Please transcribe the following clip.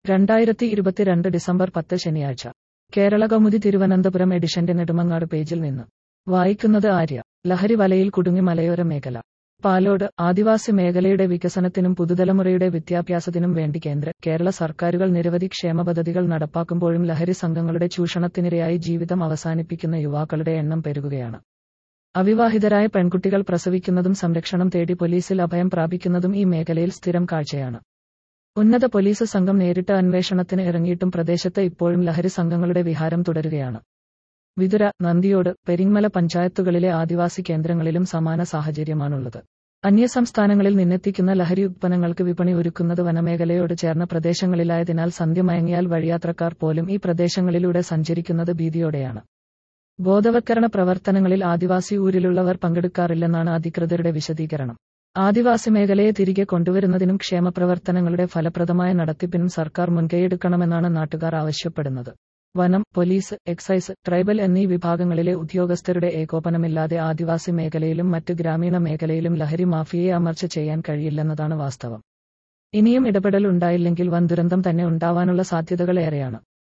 രണ്ടായിരത്തി ഇരുപത്തിരണ്ട് ഡിസംബർ പത്ത് ശനിയാഴ്ച കേരള കൗമുദി തിരുവനന്തപുരം എഡിഷന്റെ നെടുമങ്ങാട് പേജിൽ നിന്ന് വായിക്കുന്നത് ആര്യ ലഹരി വലയിൽ കുടുങ്ങി മലയോര മേഖല പാലോട് ആദിവാസി മേഖലയുടെ വികസനത്തിനും പുതുതലമുറയുടെ വിദ്യാഭ്യാസത്തിനും വേണ്ടി കേന്ദ്ര കേരള സർക്കാരുകൾ നിരവധി ക്ഷേമ പദ്ധതികൾ നടപ്പാക്കുമ്പോഴും ലഹരി സംഘങ്ങളുടെ ചൂഷണത്തിനിരയായി ജീവിതം അവസാനിപ്പിക്കുന്ന യുവാക്കളുടെ എണ്ണം പെരുകുകയാണ് അവിവാഹിതരായ പെൺകുട്ടികൾ പ്രസവിക്കുന്നതും സംരക്ഷണം തേടി പോലീസിൽ അഭയം പ്രാപിക്കുന്നതും ഈ മേഖലയിൽ സ്ഥിരം കാഴ്ചയാണ് ഉന്നത പോലീസ് സംഘം നേരിട്ട് അന്വേഷണത്തിന് ഇറങ്ങിയിട്ടും പ്രദേശത്ത് ഇപ്പോഴും ലഹരി സംഘങ്ങളുടെ വിഹാരം തുടരുകയാണ് വിതുര നന്ദിയോട് പെരിങ്ങമല പഞ്ചായത്തുകളിലെ ആദിവാസി കേന്ദ്രങ്ങളിലും സമാന സാഹചര്യമാണുള്ളത് അന്യസംസ്ഥാനങ്ങളിൽ നിന്നെത്തിക്കുന്ന ലഹരി ഉത്പന്നങ്ങൾക്ക് വിപണി ഒരുക്കുന്നത് വനമേഖലയോട് ചേർന്ന പ്രദേശങ്ങളിലായതിനാൽ സന്ധ്യമയങ്ങിയാൽ വഴിയാത്രക്കാർ പോലും ഈ പ്രദേശങ്ങളിലൂടെ സഞ്ചരിക്കുന്നത് ഭീതിയോടെയാണ് ബോധവത്കരണ പ്രവർത്തനങ്ങളിൽ ആദിവാസി ഊരിലുള്ളവർ പങ്കെടുക്കാറില്ലെന്നാണ് അധികൃതരുടെ വിശദീകരണം ആദിവാസി മേഖലയെ തിരികെ കൊണ്ടുവരുന്നതിനും ക്ഷേമപ്രവർത്തനങ്ങളുടെ ഫലപ്രദമായ നടത്തിപ്പിനും സർക്കാർ മുൻകൈയെടുക്കണമെന്നാണ് നാട്ടുകാർ ആവശ്യപ്പെടുന്നത് വനം പോലീസ് എക്സൈസ് ട്രൈബൽ എന്നീ വിഭാഗങ്ങളിലെ ഉദ്യോഗസ്ഥരുടെ ഏകോപനമില്ലാതെ ആദിവാസി മേഖലയിലും മറ്റ് ഗ്രാമീണ മേഖലയിലും ലഹരി മാഫിയയെ അമർച്ച ചെയ്യാൻ കഴിയില്ലെന്നതാണ് വാസ്തവം ഇനിയും ഇടപെടൽ ഉണ്ടായില്ലെങ്കിൽ വൻ ദുരന്തം തന്നെ ഉണ്ടാവാനുള്ള സാധ്യതകളേറെയാണ്